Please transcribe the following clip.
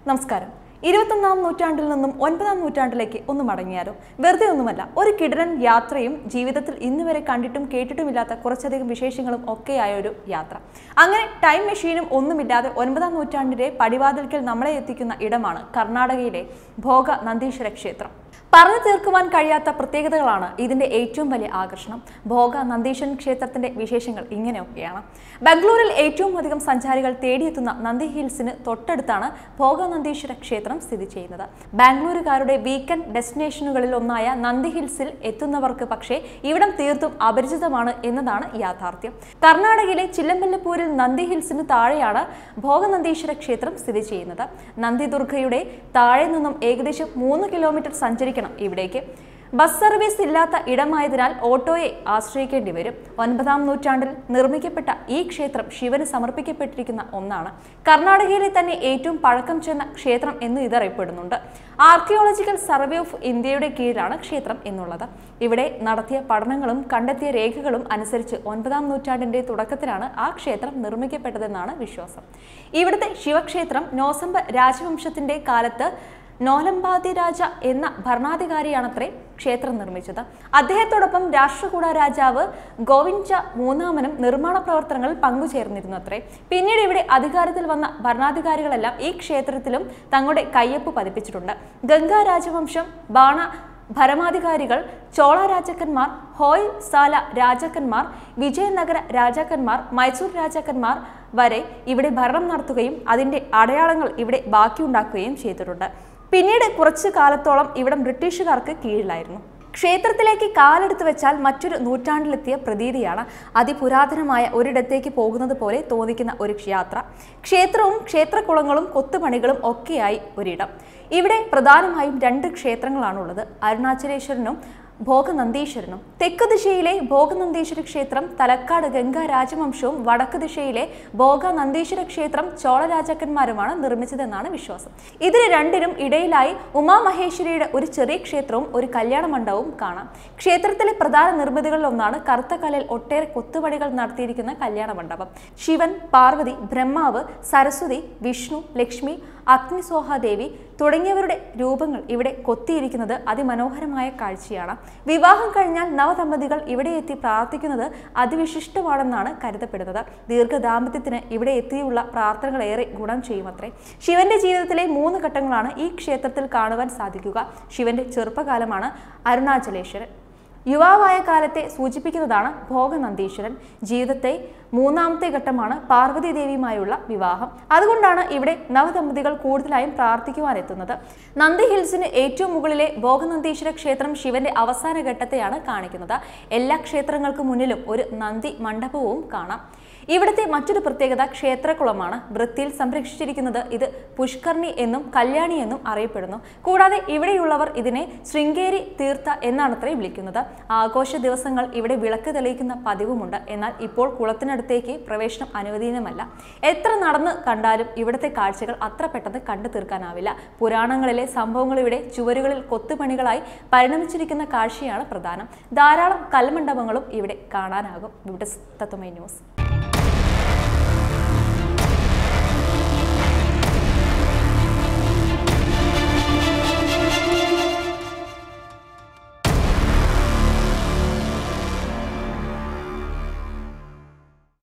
നമസ്കാരം ഇരുപത്തൊന്നാം നൂറ്റാണ്ടിൽ നിന്നും ഒൻപതാം നൂറ്റാണ്ടിലേക്ക് ഒന്ന് മടങ്ങിയാലോ വെറുതെ ഒന്നുമല്ല ഒരു കിടരൻ യാത്രയും ജീവിതത്തിൽ ഇന്ന് വരെ കണ്ടിട്ടും കേട്ടിട്ടുമില്ലാത്ത കുറച്ചധികം വിശേഷങ്ങളും ഒക്കെയായ ഒരു യാത്ര അങ്ങനെ ടൈം മെഷീനും ഒന്നുമില്ലാതെ ഒൻപതാം നൂറ്റാണ്ടിലെ പടിവാതിൽക്കൽ നമ്മളെ എത്തിക്കുന്ന ഇടമാണ് കർണാടകയിലെ ഭോഗ നന്ദീശ്വര ക്ഷേത്രം പറഞ്ഞു തീർക്കുവാൻ കഴിയാത്ത പ്രത്യേകതകളാണ് ഇതിന്റെ ഏറ്റവും വലിയ ആകർഷണം ഭോഗ നന്ദീശ്വരൻ ക്ഷേത്രത്തിന്റെ വിശേഷങ്ങൾ ഇങ്ങനെയൊക്കെയാണ് ബംഗളൂരിൽ ഏറ്റവും അധികം സഞ്ചാരികൾ തേടിയെത്തുന്ന നന്ദി ഹിൽസിന് തൊട്ടടുത്താണ് ഭോഗ നന്ദീശ്വര ക്ഷേത്രം സ്ഥിതി ചെയ്യുന്നത് ബാംഗ്ലൂരുകാരുടെ വീക്കെൻഡ് ഡെസ്റ്റിനേഷനുകളിൽ ഒന്നായ നന്ദി ഹിൽസിൽ എത്തുന്നവർക്ക് പക്ഷേ ഇവിടം തീർത്തും അപരിചിതമാണ് എന്നതാണ് യാഥാർത്ഥ്യം കർണാടകയിലെ ചില്ലമ്പല്ലപ്പൂരിൽ നന്ദി ഹിൽസിന് താഴെയാണ് ഭോഗനന്ദീശ്വര ക്ഷേത്രം സ്ഥിതി ചെയ്യുന്നത് നന്ദിദുർഗയുടെ താഴെ നിന്നും ഏകദേശം മൂന്ന് കിലോമീറ്റർ സഞ്ചരിക്കണം ഇവിടേക്ക് ബസ് സർവീസ് ഇല്ലാത്ത ഇടമായതിനാൽ ഓട്ടോയെ ആശ്രയിക്കേണ്ടി വരും ഒൻപതാം നൂറ്റാണ്ടിൽ നിർമ്മിക്കപ്പെട്ട ഈ ക്ഷേത്രം ശിവന് സമർപ്പിക്കപ്പെട്ടിരിക്കുന്ന ഒന്നാണ് കർണാടകയിലെ തന്നെ ഏറ്റവും പഴക്കം ചെന്ന ക്ഷേത്രം എന്ന് ഇതറിയപ്പെടുന്നുണ്ട് ആർക്കിയോളജിക്കൽ സർവേ ഓഫ് ഇന്ത്യയുടെ കീഴിലാണ് ക്ഷേത്രം എന്നുള്ളത് ഇവിടെ നടത്തിയ പഠനങ്ങളും കണ്ടെത്തിയ രേഖകളും അനുസരിച്ച് ഒൻപതാം നൂറ്റാണ്ടിന്റെ തുടക്കത്തിലാണ് ആ ക്ഷേത്രം നിർമ്മിക്കപ്പെട്ടതെന്നാണ് വിശ്വാസം ഇവിടുത്തെ ശിവക്ഷേത്രം നോസംബ രാജവംശത്തിന്റെ കാലത്ത് നോലംബാദി രാജ എന്ന ഭരണാധികാരിയാണത്രേ ക്ഷേത്രം നിർമ്മിച്ചത് അദ്ദേഹത്തോടൊപ്പം രാഷ്ട്രകൂട രാജാവ് ഗോവിന്ദ മൂന്നാമനും നിർമ്മാണ പ്രവർത്തനങ്ങളിൽ പങ്കുചേർന്നിരുന്നു അത്രേ പിന്നീട് ഇവിടെ അധികാരത്തിൽ വന്ന ഭരണാധികാരികളെല്ലാം ഈ ക്ഷേത്രത്തിലും തങ്ങളുടെ കയ്യൊപ്പ് പതിപ്പിച്ചിട്ടുണ്ട് ഗംഗാ രാജവംശം ബാണ ഭരണാധികാരികൾ ചോള രാജാക്കന്മാർ ഹോയ് സാല രാജാക്കന്മാർ വിജയനഗര രാജാക്കന്മാർ മൈസൂർ രാജാക്കന്മാർ വരെ ഇവിടെ ഭരണം നടത്തുകയും അതിന്റെ അടയാളങ്ങൾ ഇവിടെ ബാക്കിയുണ്ടാക്കുകയും ചെയ്തിട്ടുണ്ട് പിന്നീട് കുറച്ചു കാലത്തോളം ഇവിടം ബ്രിട്ടീഷുകാർക്ക് കീഴിലായിരുന്നു ക്ഷേത്രത്തിലേക്ക് കാലെടുത്ത് വെച്ചാൽ മറ്റൊരു നൂറ്റാണ്ടിലെത്തിയ പ്രതീതിയാണ് അതിപുരാതനമായ ഒരിടത്തേക്ക് പോകുന്നത് പോലെ തോന്നിക്കുന്ന ഒരു യാത്ര ക്ഷേത്രവും ക്ഷേത്രക്കുളങ്ങളും കൊത്തുപണികളും ഒക്കെയായി ഒരിടം ഇവിടെ പ്രധാനമായും രണ്ട് ക്ഷേത്രങ്ങളാണുള്ളത് അരുണാചലേശ്വരനും ഭോഗനന്ദീശ്വരനും തെക്ക് ദിശയിലെ ഭോഗനന്ദീശ്വര ക്ഷേത്രം തലക്കാട് ഗംഗാ രാജവംശവും വടക്ക് ദിശയിലെ ഭോഗനന്ദീശ്വര ക്ഷേത്രം ചോള രാജാക്കന്മാരുമാണ് നിർമ്മിച്ചതെന്നാണ് വിശ്വാസം ഇതിന് രണ്ടിനും ഇടയിലായി ഉമാമഹേശ്വരിയുടെ ഒരു ചെറിയ ക്ഷേത്രവും ഒരു കല്യാണ മണ്ഡപവും കാണാം ക്ഷേത്രത്തിലെ പ്രധാന നിർമ്മിതികളിൽ ഒന്നാണ് കറുത്ത കല്ലിൽ ഒട്ടേറെ കൊത്തുപണികൾ നടത്തിയിരിക്കുന്ന കല്യാണ മണ്ഡപം ശിവൻ പാർവതി ബ്രഹ്മാവ് സരസ്വതി വിഷ്ണു ലക്ഷ്മി അഗ്നിസോഹാദേവി തുടങ്ങിയവരുടെ രൂപങ്ങൾ ഇവിടെ കൊത്തിയിരിക്കുന്നത് അതിമനോഹരമായ കാഴ്ചയാണ് വിവാഹം കഴിഞ്ഞാൽ നവദമ്പതികൾ ഇവിടെ എത്തി പ്രാർത്ഥിക്കുന്നത് അതിവിശിഷ്ടമാണെന്നാണ് കരുതപ്പെടുന്നത് ദീർഘദാമ്പത്യത്തിന് ഇവിടെ എത്തിയുള്ള പ്രാർത്ഥനകൾ ഏറെ ഗുണം ചെയ്യുമത്രേ ശിവന്റെ ജീവിതത്തിലെ മൂന്ന് ഘട്ടങ്ങളാണ് ഈ ക്ഷേത്രത്തിൽ കാണുവാൻ സാധിക്കുക ശിവന്റെ ചെറുപ്പകാലമാണ് അരുണാചലേശ്വരൻ യുവാവായ കാലത്തെ സൂചിപ്പിക്കുന്നതാണ് ഭോഗനന്ദീശ്വരൻ ജീവിതത്തെ മൂന്നാമത്തെ ഘട്ടമാണ് പാർവതി ദേവിയുമായുള്ള വിവാഹം അതുകൊണ്ടാണ് ഇവിടെ നവദമ്പതികൾ കൂടുതലായും പ്രാർത്ഥിക്കുവാനെത്തുന്നത് നന്ദി ഹിൽസിന് ഏറ്റവും മുകളിലെ ഭോഗനന്ദീശ്വര ക്ഷേത്രം ശിവന്റെ അവസാന ഘട്ടത്തെയാണ് കാണിക്കുന്നത് എല്ലാ ക്ഷേത്രങ്ങൾക്ക് മുന്നിലും ഒരു നന്ദി മണ്ഡപവും കാണാം ഇവിടുത്തെ മറ്റൊരു പ്രത്യേകത ക്ഷേത്രക്കുളമാണ് വൃത്തിയിൽ സംരക്ഷിച്ചിരിക്കുന്നത് ഇത് പുഷ്കർണി എന്നും കല്യാണി എന്നും അറിയപ്പെടുന്നു കൂടാതെ ഇവിടെയുള്ളവർ ഇതിനെ ശൃംഗേരി തീർത്ഥ എന്നാണത്രേ വിളിക്കുന്നത് ആഘോഷ ദിവസങ്ങൾ ഇവിടെ വിളക്ക് തെളിയിക്കുന്ന പതിവുമുണ്ട് എന്നാൽ ഇപ്പോൾ കുളത്തിനടുത്തേക്ക് പ്രവേശനം അനുവദനീയമല്ല എത്ര നടന്ന് കണ്ടാലും ഇവിടുത്തെ കാഴ്ചകൾ അത്ര പെട്ടെന്ന് കണ്ടു തീർക്കാനാവില്ല പുരാണങ്ങളിലെ സംഭവങ്ങൾ ഇവിടെ ചുവരുകളിൽ കൊത്തുപണികളായി പരിണമിച്ചിരിക്കുന്ന കാഴ്ചയാണ് പ്രധാനം ധാരാളം കൽമണ്ഡപങ്ങളും ഇവിടെ കാണാനാകും ഇവിടെ തത്വമൈ ന്യൂസ്